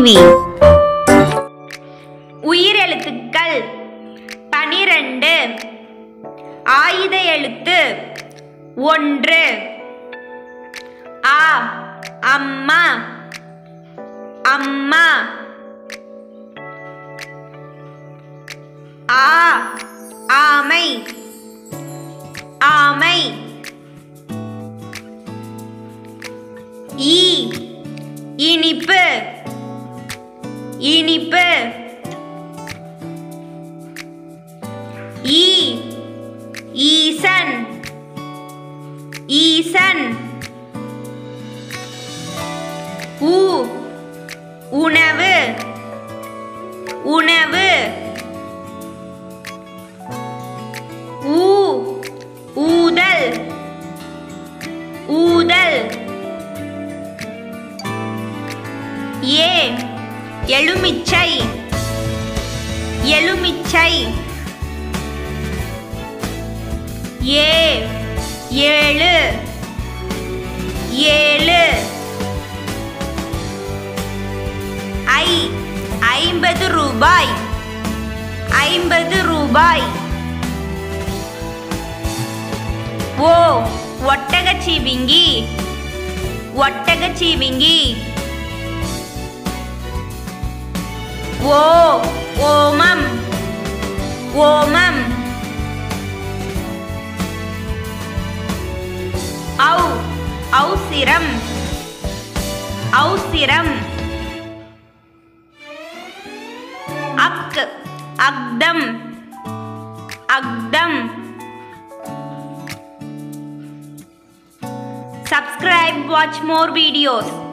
TV உயிரெழுத்துக்கள் பனிரெண்டு ஆயுத எழுத்து ஒன்று ஆ அம்மா அம்மா ஆ ஆமை ஆமை ஈ இனிப்பு இனிப்பு ஈ ஈசன் ஈசன் உ உணவு உணவு ஊ ஊதல் ஊதல் ஏ எலுமிச்சை எலுமிச்சை ஏ ஏழு ஏழு ஐ ஐம்பது ரூபாய் ஐம்பது ரூபாய் ஓ ஒட்டகச்சீவிங்கி ஒட்டகச்சீவிங்கி ஓ ஓமம் ஓமம் ஔ ஔசிரம் ஔசிரம் அக் அக்தம் அக்தம் subscribe watch more videos